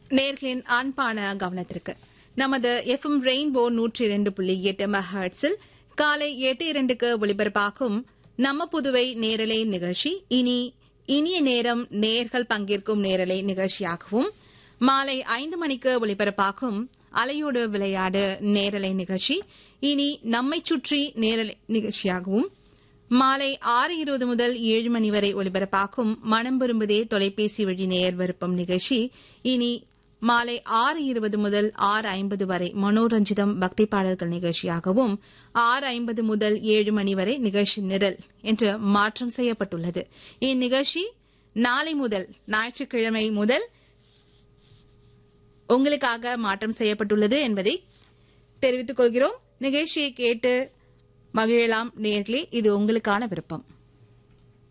நேர்களின் அன்பான கவனத்திற்கு நமது எஃப்எம் ரெயின்போ நூற்றி இரண்டு புள்ளி எட்டு மெஹர்ட்ஸில் காலை எட்டு இரண்டுக்கு ஒலிபரப்பாகும் நம்ம புதுவை நேரலை நிகழ்ச்சி இனி இனிய நேரம் நேர்கள் பங்கேற்கும் நேரலை நிகழ்ச்சியாகவும் மாலை ஐந்து மணிக்கு ஒலிபரப்பாகும் அலையோடு விளையாடு நேரலை நிகழ்ச்சி இனி நம்மை சுற்றி நேரலை நிகழ்ச்சியாகவும் மாலை ஆறு இருபது முதல் ஏழு மணி வரை ஒலிபரப்பாகும் மனம் விரும்புதே தொலைபேசி வழி நேயர் விருப்பம் நிகழ்ச்சி இனி மாலை ஆறு இருபது முதல் ஆறு ஐம்பது வரை மனோரஞ்சிதம் பக்தி பாடல்கள் நிகழ்ச்சியாகவும் ஆறு ஐம்பது முதல் ஏழு மணி வரை நிகழ்ச்சி நிரல் என்று மாற்றம் செய்யப்பட்டுள்ளது இந்நிகழ்ச்சி நாளை முதல் ஞாயிற்றுக்கிழமை முதல் உங்களுக்காக மாற்றம் செய்யப்பட்டுள்ளது என்பதை தெரிவித்துக் கொள்கிறோம் நிகழ்ச்சியை கேட்டு மகிழலாம் நேர்களே இது உங்களுக்கான விருப்பம்